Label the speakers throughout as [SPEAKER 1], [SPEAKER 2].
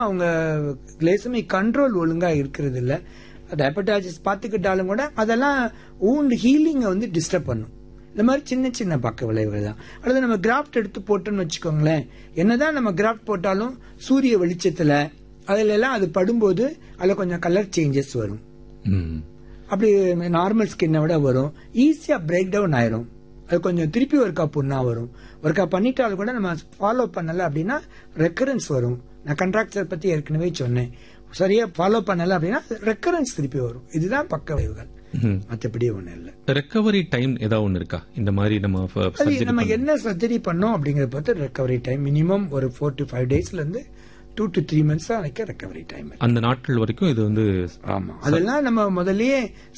[SPEAKER 1] அவங்க கிளேசமி கண்ட்ரோல் ஒழுங்கா இருக்கிறது இல்ல டயபட்டாஜிஸ் பார்த்துக்கிட்டாலும் கூட அதெல்லாம் ஊண்ட் ஹீலிங்கை வந்து டிஸ்டர்ப் பண்ணும் இந்த மாதிரி சின்ன சின்ன பக்க விளைவுகள் தான் அல்லது நம்ம கிராஃப்ட் எடுத்து போட்டோம்னு வச்சுக்கோங்களேன் என்னதான் நம்ம கிராஃப்ட் போட்டாலும் சூரிய வெளிச்சத்துல அதுல எல்லாம் அது படும்போது அதுல கொஞ்சம் கலர் சேஞ்சஸ் வரும்
[SPEAKER 2] ம்.
[SPEAKER 1] அப்படி நார்மல் ஸ்கின்னை விட வரும் ஈஸியா பிரேக் டவுன் ஆயிரும் அது கொஞ்சம் திருப்பி ஒருக்கா புண்ணா வரும் ஒருக்கா பண்ணிட்டாலும் கூட நம்ம ஃபாலோ பண்ணல அப்படின்னா ரெக்கரன்ஸ் வரும் நான் கண்ட்ராக்டர் பத்தி ஏற்கனவே சொன்னேன் சரியா ஃபாலோ பண்ணல அப்படின்னா ரெக்கரன்ஸ் திருப்பி வரும் இதுதான் பக்க விளைவுகள்
[SPEAKER 2] ம்.
[SPEAKER 1] மற்றபடி ஒண்ணு இல்ல
[SPEAKER 2] ரெக்கவரி டைம் ஏதாவது ஒன்று இருக்கா இந்த மாதிரி நம்ம ஃப-
[SPEAKER 1] அது
[SPEAKER 2] surgery
[SPEAKER 1] நம்ம
[SPEAKER 2] பண்ண-
[SPEAKER 1] என்ன சர்ஜரி பண்ணோம் அப்படிங்கறத பொறுத்து ரெக்கவரி டைம் மினிமம் ஒரு ஃபோர் டு ஃபைவ் டேஸ்ல இருந்து டூ டு த்ரீ மந்த்ஸ் தான் வரைக்கும் ரெக்கவரி டைம்
[SPEAKER 2] அந்த நாட்கள் வரைக்கும் இது வந்து
[SPEAKER 1] ஆமா அதெல்லாம் நம்ம முதல்லயே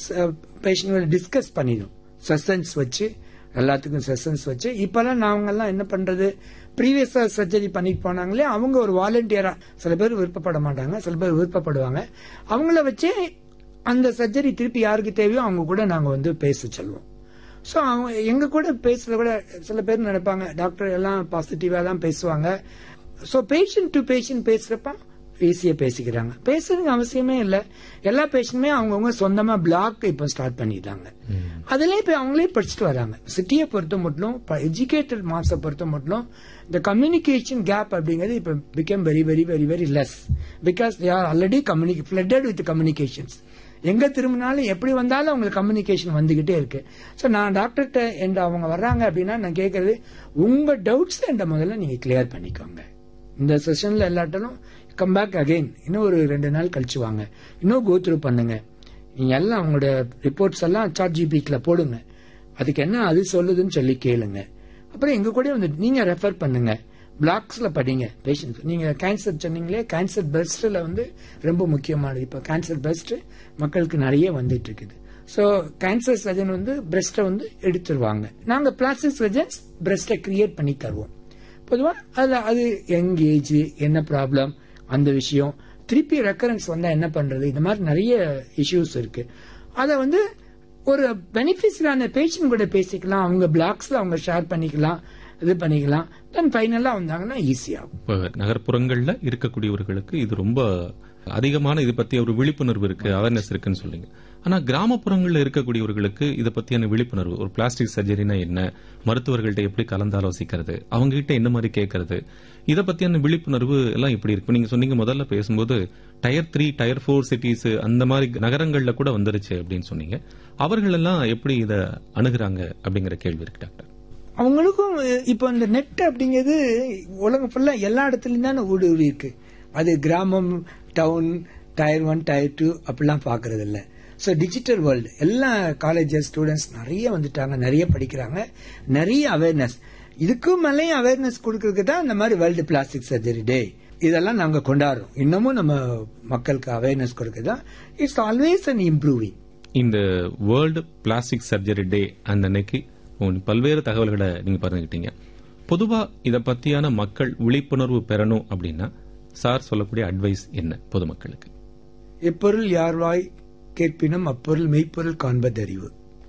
[SPEAKER 1] பேஷண்ட் டிஸ்கஸ் பண்ணிடும் செஷன்ஸ் வச்சு எல்லாத்துக்கும் செஷன்ஸ் வச்சு இப்பெல்லாம் நாங்கெல்லாம் என்ன பண்றது ப்ரீவியஸா சர்ஜரி பண்ணிட்டு போனாங்களே அவங்க ஒரு வாலண்டியரா சில பேர் விருப்பப்பட மாட்டாங்க சில பேர் விருப்பப்படுவாங்க அவங்கள வச்சே அந்த சர்ஜரி திருப்பி யாருக்கு தேவையோ அவங்க கூட நாங்க வந்து பேச சொல்லுவோம் ஸோ அவங்க எங்க கூட பேசுறத கூட சில பேர் நினைப்பாங்க டாக்டர் எல்லாம் பாசிட்டிவா தான் பேசுவாங்க ஸோ பேஷண்ட் டு பேஷண்ட் பேசுறப்ப ஈஸியா பேசிக்கிறாங்க பேசுறதுக்கு அவசியமே இல்ல எல்லா பேஷண்ட்டுமே அவங்கவுங்க சொந்தமா பிளாக் இப்போ ஸ்டார்ட் பண்ணிட்டாங்க அதுல இப்ப அவங்களே படிச்சுட்டு வராங்க சிட்டியை பொறுத்த மட்டும் எஜுகேட்டட் மாஸை பொறுத்த மட்டும் இந்த கம்யூனிகேஷன் கேப் அப்படிங்கிறது இப்ப become very very very very less because they are already கம்யூனிகே ஃபிளட்டட் வித் கம்யூனிகேஷன்ஸ் எங்க திரும்பினாலும் எப்படி வந்தாலும் அவங்களுக்கு கம்யூனிகேஷன் வந்துகிட்டே இருக்கு ஸோ நான் டாக்டர்கிட்ட என்ற அவங்க வர்றாங்க அப்படின்னா நான் கேட்கறது உங்க டவுட்ஸ் என்ற முதல்ல நீங்க கிளியர் பண்ணிக்கோங்க இந்த செஷன்ல எல்லாட்டாலும் கம் பேக் அகைன் இன்னும் ஒரு ரெண்டு நாள் கழிச்சு வாங்க இன்னும் கோ த்ரூ பண்ணுங்க நீங்க எல்லாம் அவங்களோட ரிப்போர்ட்ஸ் எல்லாம் சாட் ஜிபிக்ல போடுங்க அதுக்கு என்ன அது சொல்லுதுன்னு சொல்லி கேளுங்க அப்புறம் எங்க கூட வந்து நீங்க ரெஃபர் பண்ணுங்க பிளாக்ஸ்ல படிங்க பேஷண்ட் நீங்க கேன்சர் சொன்னீங்களே கேன்சர் பெஸ்ட்ல வந்து ரொம்ப முக்கியமானது இப்ப கேன்சர் பெஸ்ட் மக்களுக்கு நிறைய வந்துட்டு இருக்குது சோ கேன்சர் சர்ஜன் வந்து பிரஸ்ட்டை வந்து எடுத்துருவாங்க நாங்க பிளாஸ்டிக் சர்ஜன்ஸ் பிரஸ்ட்டை கிரியேட் பண்ணி தருவோம் பொதுவா அது அது யங் ஏஜ் என்ன ப்ராப்ளம் அந்த விஷயம் திருப்பி ரெக்கரன்ஸ் வந்தா என்ன பண்றது இந்த மாதிரி நிறைய இஷ்யூஸ் இருக்கு அத வந்து ஒரு பெனிஃபிஷியரான பேஷண்ட் கூட பேசிக்கலாம் அவங்க பிளாக்ஸ்ல அவங்க ஷேர் பண்ணிக்கலாம் இது பண்ணிக்கலாம் தென் ஃபைனலா வந்தாங்கன்னா ஈஸியாகும்
[SPEAKER 2] இப்ப நகர்ப்புறங்கள்ல இருக்கக்கூடியவர்களுக்கு இது ரொம்ப அதிகமான இது பத்தி ஒரு விழிப்புணர்வு இருக்கு அவேர்னஸ் இருக்குன்னு சொல்றீங்க ஆனா கிராமப்புறங்கள்ல இருக்கக்கூடியவர்களுக்கு இதை பத்தியான விழிப்புணர்வு ஒரு பிளாஸ்டிக் சர்ஜரினா என்ன மருத்துவர்கள்ட்ட எப்படி கலந்தாலோசிக்கிறது அவங்க கிட்ட என்ன மாதிரி கேட்கறது இதை பத்தியான விழிப்புணர்வு எல்லாம் எப்படி இருக்கு நீங்க சொன்னீங்க முதல்ல பேசும்போது tier three tier four cities அந்த மாதிரி நகரங்கள்ல கூட வந்துருச்சு அப்படின்னு சொன்னீங்க அவர்கள் எல்லாம் எப்படி இதை அணுகுறாங்க அப்படிங்கிற கேள்வி இருக்கு டாக்டர்
[SPEAKER 1] அவங்களுக்கும் இப்போ இந்த நெட் அப்படிங்கிறது உலகம் ஃபுல்லா எல்லா இடத்துலயும் தானே ஊடுருவி இருக்கு அது கிராமம் town tier one tier two அப்படிலாம் பாக்குறது இல்ல ஸோ டிஜிட்டல் வேர்ல்டு எல்லா காலேஜஸ் ஸ்டூடெண்ட்ஸ் நிறைய வந்துட்டாங்க நிறைய படிக்கிறாங்க நிறைய அவேர்னஸ் இதுக்கும் மேலேயும் அவேர்னஸ் கொடுக்கறதுக்கு தான் இந்த மாதிரி வேர்ல்டு பிளாஸ்டிக் சர்ஜரி டே இதெல்லாம் நாங்க கொண்டாடுறோம் இன்னமும் நம்ம மக்களுக்கு அவேர்னஸ் கொடுக்க தான் இட்ஸ் ஆல்வேஸ் அன் இம்ப்ரூவிங்
[SPEAKER 2] இந்த வேர்ல்டு பிளாஸ்டிக் சர்ஜரி டே அந்த அன்னைக்கு உங்க பல்வேறு தகவல்களை நீங்க பகிர்ந்துக்கிட்டீங்க பொதுவா இத பத்தியான மக்கள் விழிப்புணர்வு பெறணும் அப்படின்னா சார் சொல்லக்கூடிய அட்வைஸ் என்ன பொதுமக்களுக்கு
[SPEAKER 1] எப்பொருள் யார்வாய் கேட்பினும் அப்பொருள் மெய்ப்பொருள் காண்பதறிவு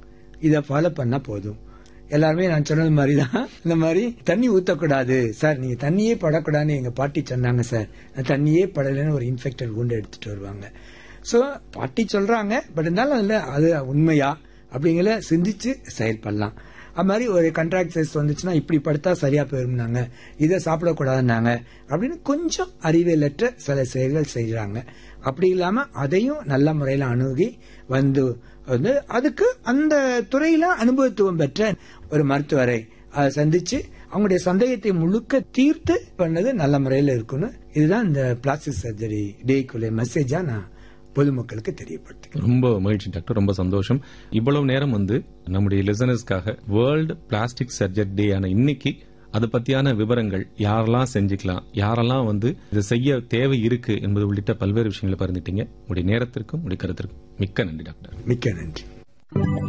[SPEAKER 1] இத ஃபாலோ பண்ணா போதும் எல்லாருமே நான் சொன்னது மாதிரி தான் இந்த மாதிரி தண்ணி ஊத்தக்கூடாது சார் நீங்க தண்ணியே படக்கூடாதுன்னு எங்க பாட்டி சொன்னாங்க சார் நான் தண்ணியே படலைன்னு ஒரு இன்ஃபெக்டட் குண்டு எடுத்துட்டு வருவாங்க சோ பாட்டி சொல்றாங்க பட் இருந்தாலும் அதுல அது உண்மையா அப்படிங்கிற சிந்திச்சு செயல்படலாம் அது மாதிரி ஒரு கண்ட்ராக்டர்ஸ் வந்துச்சுன்னா இப்படி படுத்தா சரியா போயிருந்தாங்க இதை சாப்பிடக்கூடாதுன்னாங்க அப்படின்னு கொஞ்சம் அறிவியலற்ற சில செயல்கள் செய்யறாங்க அப்படி இல்லாம அதையும் நல்ல முறையில அணுகி வந்து வந்து அதுக்கு அந்த துறையில அனுபவத்துவம் பெற்ற ஒரு மருத்துவரை அதை சந்திச்சு அவங்களுடைய சந்தேகத்தை முழுக்க தீர்த்து பண்ணது நல்ல முறையில இருக்குன்னு இதுதான் இந்த பிளாஸ்டிக் சர்ஜரி டேக்குள்ள மெசேஜா நான் பொதுமக்களுக்கு தெரியப்படுத்துகிறேன்
[SPEAKER 2] ரொம்ப மகிழ்ச்சி டாக்டர் ரொம்ப சந்தோஷம் இவ்வளவு நேரம் வந்து நம்முடைய லிசனர்ஸ்க்காக வேர்ல்டு பிளாஸ்டிக் சர்ஜரி டே ஆன இன்னைக்கு அது பத்தியான விவரங்கள் யாரெல்லாம் செஞ்சுக்கலாம் யாரெல்லாம் வந்து இதை செய்ய தேவை இருக்கு என்பது உள்ளிட்ட பல்வேறு விஷயங்களை பகிர்ந்துட்டீங்க உங்களுடைய நேரத்திற்கும் உங்களுடைய கருத்திற்கும் மிக்க நன்றி டாக்டர்
[SPEAKER 1] மிக்க நன்றி